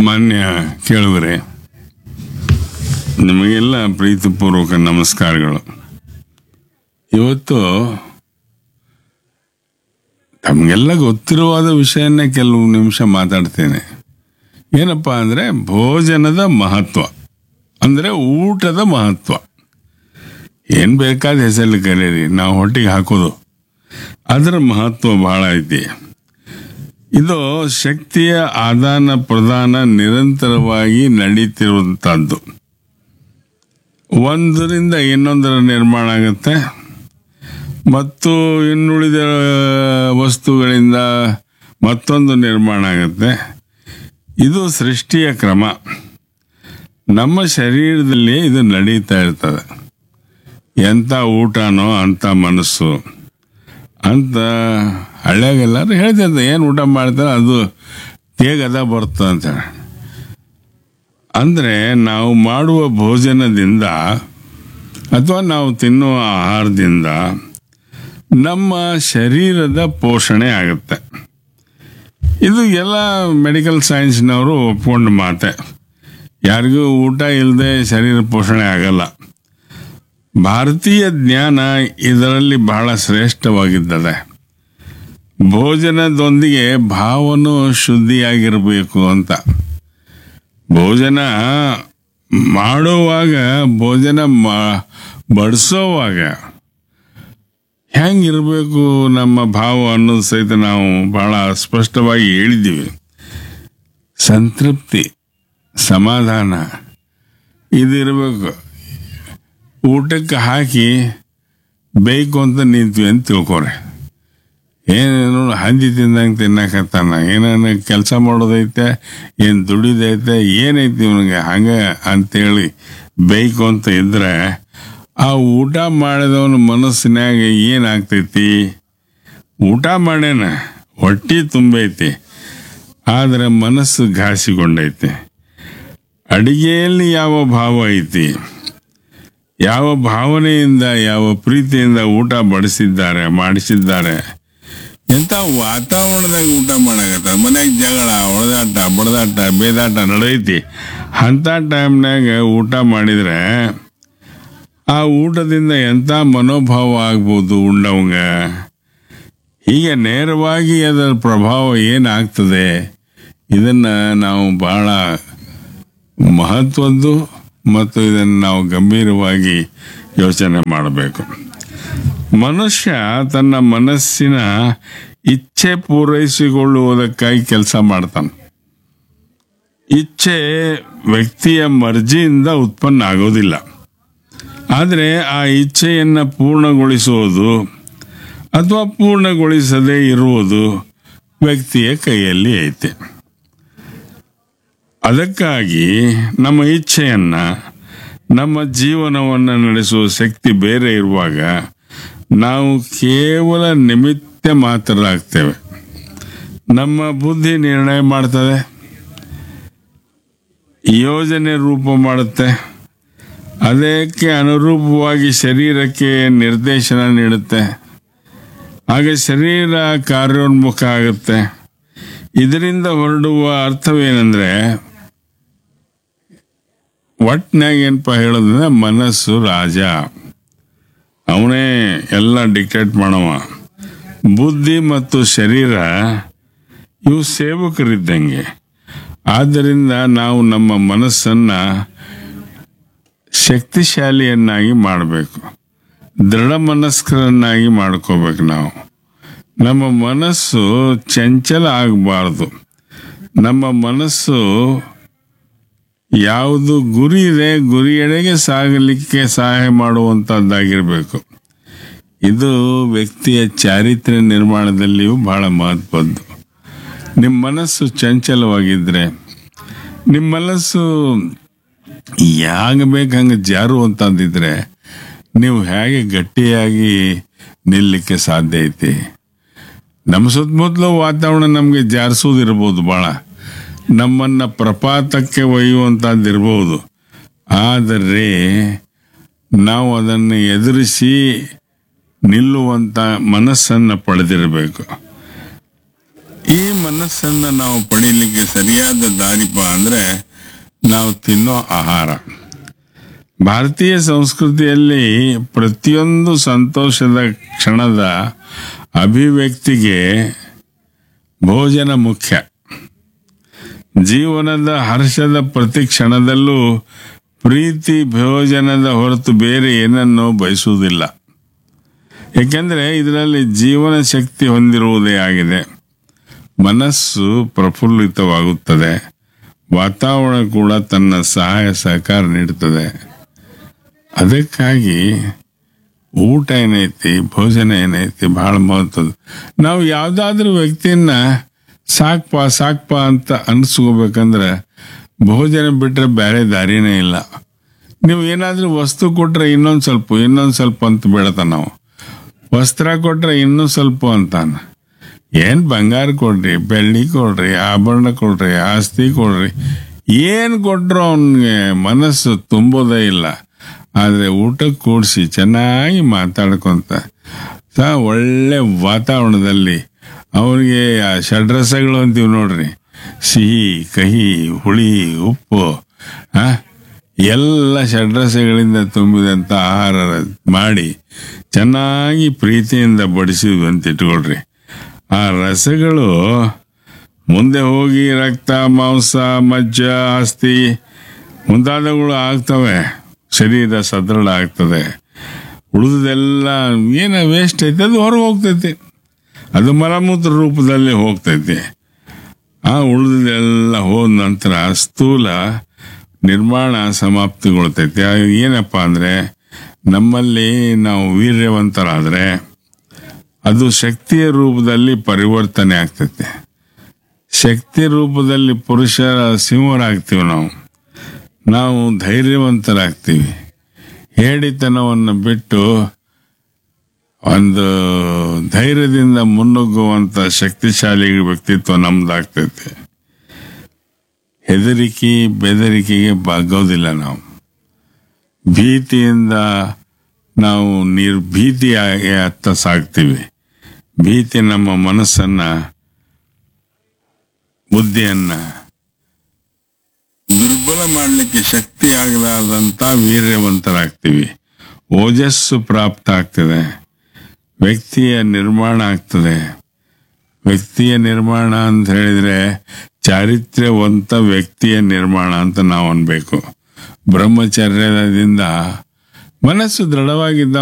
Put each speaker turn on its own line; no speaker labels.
ಮಾನ್ಯ ಕೇಳುವರೆ ನಿಮಗೆಲ್ಲ ಪ್ರೀತಿಪೂರ್ವಕ ನಮಸ್ಕಾರಗಳು ಇವತ್ತು ತಮಗೆಲ್ಲ ಗೊತ್ತಿರುವಾದ ವಿಷಯನೇ ಕೆಲವು ನಿಮಿಷ ಮಾತಾಡ್ತೇನೆ ಏನಪ್ಪ ಅಂದರೆ ಭೋಜನದ ಮಹತ್ವ ಅಂದರೆ ಊಟದ ಮಹತ್ವ ಏನು ಬೇಕಾದ ಹೆಸರಲ್ಲಿ ಕರೀರಿ ನಾವು ಹೊಟ್ಟಿಗೆ ಹಾಕೋದು ಅದರ ಮಹತ್ವ ಬಹಳ ಐತಿ ಇದು ಶಕ್ತಿಯ ಆದಾನ ಪ್ರದಾನ ನಿರಂತರವಾಗಿ ನಡೀತಿರುವಂಥದ್ದು ಒಂದರಿಂದ ಇನ್ನೊಂದರ ನಿರ್ಮಾಣ ಆಗುತ್ತೆ ಮತ್ತು ಇನ್ನುಳಿದ ವಸ್ತುಗಳಿಂದ ಮತ್ತೊಂದು ನಿರ್ಮಾಣ ಆಗುತ್ತೆ ಇದು ಸೃಷ್ಟಿಯ ಕ್ರಮ ನಮ್ಮ ಶರೀರದಲ್ಲಿ ಇದು ನಡೀತಾ ಇರ್ತದೆ ಎಂಥ ಊಟನೋ ಅಂಥ ಮನಸ್ಸು ಅಂತ ಹಳ್ಳಿಯಾಗೆಲ್ಲರೂ ಹೇಳ್ತಿರ್ತಾರೆ ಏನು ಊಟ ಮಾಡ್ತಾರೆ ಅದು ತೇಗದ ಬರ್ತದೆ ಅಂತ ಅಂದರೆ ನಾವು ಮಾಡುವ ಭೋಜನದಿಂದ ಅಥವಾ ನಾವು ತಿನ್ನುವ ಆಹಾರದಿಂದ ನಮ್ಮ ಶರೀರದ ಪೋಷಣೆ ಆಗುತ್ತೆ ಇದು ಎಲ್ಲ ಮೆಡಿಕಲ್ ಸೈನ್ಸ್ನವರು ಒಪ್ಕೊಂಡು ಮಾತೆ ಯಾರಿಗೂ ಊಟ ಇಲ್ಲದೆ ಶರೀರ ಪೋಷಣೆ ಆಗಲ್ಲ ಭಾರತೀಯ ಜ್ಞಾನ ಇದರಲ್ಲಿ ಬಹಳ ಶ್ರೇಷ್ಠವಾಗಿದ್ದದೆ ಭೋಜನದೊಂದಿಗೆ ಭಾವನು ಶುದ್ಧಿಯಾಗಿರಬೇಕು ಅಂತ ಭೋಜನ ಮಾಡುವಾಗ ಭೋಜನ ಮಾ ಬಡಿಸೋವಾಗ ಹೆಂಗಿರಬೇಕು ನಮ್ಮ ಭಾವ ಅನ್ನೋದು ಸಹಿತ ನಾವು ಬಹಳ ಸ್ಪಷ್ಟವಾಗಿ ಹೇಳಿದ್ದೀವಿ ಸಂತೃಪ್ತಿ ಸಮಾಧಾನ ಇದಿರಬೇಕು ಊಟಕ್ಕೆ ಹಾಕಿ ಬೇಕು ಅಂತ ನಿಂತ್ವಿ ಅಂತ ತಿಳ್ಕೊರೆ ಏನೇನು ಹಂದಿ ತಿಂದಂಗೆ ತಿನ್ನಕತ್ತಾನ ಏನೇನು ಕೆಲಸ ಮಾಡೋದೈತೆ ಏನು ದುಡಿದೈತೆ ಏನೈತಿ ಇವನಿಗೆ ಹಂಗೆ ಅಂತೇಳಿ ಬೇಕು ಅಂತ ಇದ್ರೆ ಆ ಊಟ ಮಾಡಿದವನ ಮನಸ್ಸಿನಾಗ ಏನಾಗ್ತೈತಿ ಊಟ ಮಾಡ್ಯಾನ ಹೊಟ್ಟಿ ತುಂಬೈತಿ ಆದರೆ ಮನಸ್ಸು ಘಾಸಿಗೊಂಡೈತಿ ಅಡಿಗೆಯಲ್ಲಿ ಯಾವ ಭಾವ ಐತಿ ಯಾವ ಭಾವನೆಯಿಂದ ಯಾವ ಪ್ರೀತಿಯಿಂದ ಊಟ ಬಡಿಸಿದ್ದಾರೆ ಮಾಡಿಸಿದ್ದಾರೆ ಎಂಥ ವಾತಾವರಣದಾಗ ಊಟ ಮಾಡಕತ್ತ ಮನ್ಯಾಗ ಜಗಳ ಹೊಡೆದಾಟ ಬಡದಾಟ ಬೇದಾಟ ನಡೆದೈತಿ ಅಂಥ ಟೈಮ್ನಾಗ ಊಟ ಮಾಡಿದ್ರೆ ಆ ಊಟದಿಂದ ಎಂಥ ಮನೋಭಾವ ಆಗ್ಬೋದು ಉಂಡವಂಗ ಹೀಗೆ ನೇರವಾಗಿ ಅದರ ಪ್ರಭಾವ ಏನಾಗ್ತದೆ ಇದನ್ನು ನಾವು ಬಹಳ ಮಹತ್ವದ್ದು ಮತ್ತು ಇದನ್ನು ನಾವು ಗಂಭೀರವಾಗಿ ಯೋಚನೆ ಮಾಡಬೇಕು ಮನುಷ್ಯ ತನ್ನ ಮನಸ್ಸಿನ ಇಚ್ಛೆ ಪೂರೈಸಿಕೊಳ್ಳುವುದಕ್ಕಾಗಿ ಕೆಲಸ ಮಾಡ್ತಾನೆ ಇಚ್ಛೆ ವ್ಯಕ್ತಿಯ ಮರ್ಜಿಯಿಂದ ಉತ್ಪನ್ನ ಆಗೋದಿಲ್ಲ ಆದರೆ ಆ ಇಚ್ಛೆಯನ್ನು ಪೂರ್ಣಗೊಳಿಸುವುದು ಅಥವಾ ಪೂರ್ಣಗೊಳಿಸದೇ ಇರುವುದು ವ್ಯಕ್ತಿಯ ಕೈಯಲ್ಲಿ ಐತೆ ಅದಕ್ಕಾಗಿ ನಮ್ಮ ಇಚ್ಛೆಯನ್ನ ನಮ್ಮ ಜೀವನವನ್ನು ನಡೆಸುವ ಶಕ್ತಿ ಬೇರೆ ಇರುವಾಗ ನಾವು ಕೇವಲ ನಿಮಿತ್ತ ಮಾತ್ರರಾಗ್ತೇವೆ ನಮ್ಮ ಬುದ್ಧಿ ನಿರ್ಣಯ ಮಾಡ್ತದೆ ಯೋಜನೆ ರೂಪ ಮಾಡುತ್ತೆ ಅದಕ್ಕೆ ಅನುರೂಪವಾಗಿ ಶರೀರಕ್ಕೆ ನಿರ್ದೇಶನ ನೀಡುತ್ತೆ ಹಾಗೆ ಶರೀರ ಕಾರ್ಯೋನ್ಮುಖ ಆಗುತ್ತೆ ಇದರಿಂದ ಹೊರಡುವ ಅರ್ಥವೇನೆಂದ್ರೆ ಒಟ್ನಾಗ ಏನಪ್ಪ ಹೇಳೋದಂದ್ರೆ ಮನಸ್ಸು ರಾಜ ಅವನೇ ಎಲ್ಲ ಡಿಕ್ಟೇಟ್ ಮಾಡವ ಬುದ್ಧಿ ಮತ್ತು ಶರೀರ ಇವು ಸೇವಕರಿದ್ದಂಗೆ ಆದ್ದರಿಂದ ನಾವು ನಮ್ಮ ಮನಸ್ಸನ್ನ ಶಕ್ತಿಶಾಲಿಯನ್ನಾಗಿ ಮಾಡಬೇಕು ದೃಢ ಮನಸ್ಕರನ್ನಾಗಿ ಮಾಡ್ಕೋಬೇಕು ನಾವು ನಮ್ಮ ಮನಸ್ಸು ಚಂಚಲ ಆಗಬಾರ್ದು ನಮ್ಮ ಮನಸ್ಸು ಯಾವುದು ಗುರಿ ಇದೆ ಗುರಿಯೆಡೆಗೆ ಸಾಗಲಿಕ್ಕೆ ಸಹಾಯ ಮಾಡುವಂಥದ್ದಾಗಿರಬೇಕು ಇದು ವ್ಯಕ್ತಿಯ ಚಾರಿತ್ರ್ಯ ನಿರ್ಮಾಣದಲ್ಲಿಯೂ ಬಹಳ ಮಹತ್ವದ್ದು ನಿಮ್ಮ ಮನಸ್ಸು ಚಂಚಲವಾಗಿದ್ದರೆ ನಿಮ್ಮ ಮನಸ್ಸು ಯಾಗ ಬೇಕು ಹಂಗೆ ಜಾರುವಂತಂದಿದ್ರೆ ನೀವು ಹೇಗೆ ಗಟ್ಟಿಯಾಗಿ ನಿಲ್ಲಕ್ಕೆ ಸಾಧ್ಯ ಐತಿ ನಮ್ಮ ಸುತ್ತಮುತ್ತಲ ವಾತಾವರಣ ನಮಗೆ ಜಾರಿಸೋದಿರ್ಬೋದು ಭಾಳ ನಮ್ಮನ್ನು ಪ್ರಪಾತಕ್ಕೆ ಒಯ್ಯುವಂಥದ್ದಿರ್ಬೋದು ಆದರೆ ನಾವು ಅದನ್ನು ಎದುರಿಸಿ ನಿಲ್ಲುವಂಥ ಮನಸ್ಸನ್ನು ಪಡೆದಿರಬೇಕು ಈ ಮನಸ್ಸನ್ನು ನಾವು ಪಡೀಲಿಕ್ಕೆ ಸರಿಯಾದ ದಾರಿಪ ಅಂದರೆ ನಾವು ತಿನ್ನೋ ಆಹಾರ ಭಾರತೀಯ ಸಂಸ್ಕೃತಿಯಲ್ಲಿ ಪ್ರತಿಯೊಂದು ಸಂತೋಷದ ಕ್ಷಣದ ಅಭಿವ್ಯಕ್ತಿಗೆ ಭೋಜನ ಮುಖ್ಯ ಜೀವನದ ಹರ್ಷದ ಪ್ರತಿ ಕ್ಷಣದಲ್ಲೂ ಪ್ರೀತಿ ಭೋಜನದ ಹೊರತು ಬೇರೆ ಏನನ್ನೂ ಬಯಸುವುದಿಲ್ಲ ಏಕೆಂದರೆ ಇದರಲ್ಲಿ ಜೀವನ ಶಕ್ತಿ ಹೊಂದಿರುವುದೇ ಆಗಿದೆ ಮನಸ್ಸು ಪ್ರಫುಲ್ಲಿತವಾಗುತ್ತದೆ ವಾತಾವರಣ ಕೂಡ ತನ್ನ ಸಹಾಯ ಸಹಕಾರ ನೀಡುತ್ತದೆ ಅದಕ್ಕಾಗಿ ಊಟ ಏನೈತಿ ಭೋಜನ ಏನೈತಿ ಬಹಳ ಮಹತ್ವದ ನಾವು ಯಾವುದಾದ್ರೂ ವ್ಯಕ್ತಿಯನ್ನ ಸಾಕ್ಪ ಸಾಕ್ಪ ಅಂತ ಅನ್ಸ್ಕೋಬೇಕಂದ್ರೆ ಭೋಜನ ಬಿಟ್ರೆ ಬೇರೆ ದಾರಿನೇ ಇಲ್ಲ ನೀವು ಏನಾದ್ರೂ ವಸ್ತು ಕೊಟ್ರೆ ಇನ್ನೊಂದು ಸ್ವಲ್ಪ ಇನ್ನೊಂದು ಸ್ವಲ್ಪ ಅಂತ ಬೇಡತ ನಾವು ವಸ್ತ್ರ ಕೊಟ್ರೆ ಇನ್ನೂ ಸ್ವಲ್ಪ ಅಂತಾನ ಏನ್ ಬಂಗಾರ ಕೊಡ್ರಿ ಬೆಳ್ಳಿ ಕೊಡ್ರಿ ಆಭರಣ ಕೊಡ್ರಿ ಆಸ್ತಿ ಕೊಡ್ರಿ ಏನ್ ಕೊಟ್ರು ಅವನಿಗೆ ಮನಸ್ಸು ತುಂಬೋದೇ ಇಲ್ಲ ಆದ್ರೆ ಊಟಕ್ಕೆ ಕೂಡಿಸಿ ಚೆನ್ನಾಗಿ ಮಾತಾಡ್ಕೊಂತ ಸ ಒಳ್ಳೆ ವಾತಾವರಣದಲ್ಲಿ ಅವನಿಗೆ ಆ ಷಡ್ರಸಗಳು ಅಂತೀವಿ ನೋಡ್ರಿ ಸಿಹಿ ಕಹಿ ಹುಳಿ ಉಪ್ಪು ಆ ಎಲ್ಲ ಷಡ್ರಸಗಳಿಂದ ತುಂಬಿದಂಥ ಆಹಾರ ಮಾಡಿ ಚೆನ್ನಾಗಿ ಪ್ರೀತಿಯಿಂದ ಬಡಿಸಿದ್ವಿ ಅಂತ ಇಟ್ಕೊಳ್ರಿ ಆ ರಸಗಳು ಮುಂದೆ ಹೋಗಿ ರಕ್ತ ಮಾಂಸ ಮಜ್ಜ ಅಸ್ಥಿ ಮುಂತಾದವುಗಳು ಆಗ್ತವೆ ಶರೀರ ಸದೃಢ ಆಗ್ತದೆ ಉಳಿದೆಲ್ಲ ಏನ ವೇಸ್ಟ್ ಐತೆ ಅದು ಹೊರಗೆ ಹೋಗ್ತೈತಿ ಅದು ಮಲಮೂತ್ರ ರೂಪದಲ್ಲಿ ಹೋಗ್ತೈತಿ ಆ ಉಳಿದೆಲ್ಲ ಹೋದ ನಂತರ ಸ್ಥೂಲ ನಿರ್ಮಾಣ ಸಮಾಪ್ತಿಗೊಳ್ತೈತಿ ಆ ಏನಪ್ಪ ಅಂದ್ರೆ ನಮ್ಮಲ್ಲಿ ನಾವು ವೀರ್ಯವಂತರಾದ್ರೆ ಅದು ಶಕ್ತಿಯ ರೂಪದಲ್ಲಿ ಪರಿವರ್ತನೆ ಆಗ್ತೈತೆ ಶಕ್ತಿ ರೂಪದಲ್ಲಿ ಪುರುಷರ ಸಿಂಹರಾಗ್ತೀವಿ ನಾವು ನಾವು ಧೈರ್ಯವಂತರಾಗ್ತೀವಿ ಹೇಡಿತನವನ್ನು ಬಿಟ್ಟು ಒಂದು ಧೈರ್ಯದಿಂದ ಮುನ್ನುಗ್ಗುವಂತ ಶಕ್ತಿಶಾಲಿ ವ್ಯಕ್ತಿತ್ವ ನಮ್ದಾಗ್ತೈತೆ ಹೆದರಿಕೆ ಬೆದರಿಕೆಗೆ ಬಾಗೋದಿಲ್ಲ ನಾವು ಭೀತಿಯಿಂದ ನಾವು ನಿರ್ಭೀತಿಯಾಗಿ ಅತ್ತ ಸಾಗ್ತೀವಿ ಭೀತಿ ನಮ್ಮ ಮನಸ್ಸನ್ನ ಬುದ್ಧಿಯನ್ನ ದುರ್ಬಲ ಮಾಡಲಿಕ್ಕೆ ಶಕ್ತಿ ಆಗಲಾರ್ದಂತ ವೀರ್ಯವಂತರಾಗ್ತೀವಿ ಓಜಸ್ಸು ಪ್ರಾಪ್ತ ಆಗ್ತದೆ ವ್ಯಕ್ತಿಯ ನಿರ್ಮಾಣ ಆಗ್ತದೆ ವ್ಯಕ್ತಿಯ ನಿರ್ಮಾಣ ಅಂತ ಹೇಳಿದ್ರೆ ಚಾರಿತ್ರ್ಯವಂತ ವ್ಯಕ್ತಿಯ ನಿರ್ಮಾಣ ಅಂತ ನಾವು ಅನ್ಬೇಕು ಬ್ರಹ್ಮಚರ್ಯದಿಂದ ಮನಸ್ಸು ದೃಢವಾಗಿದ್ದ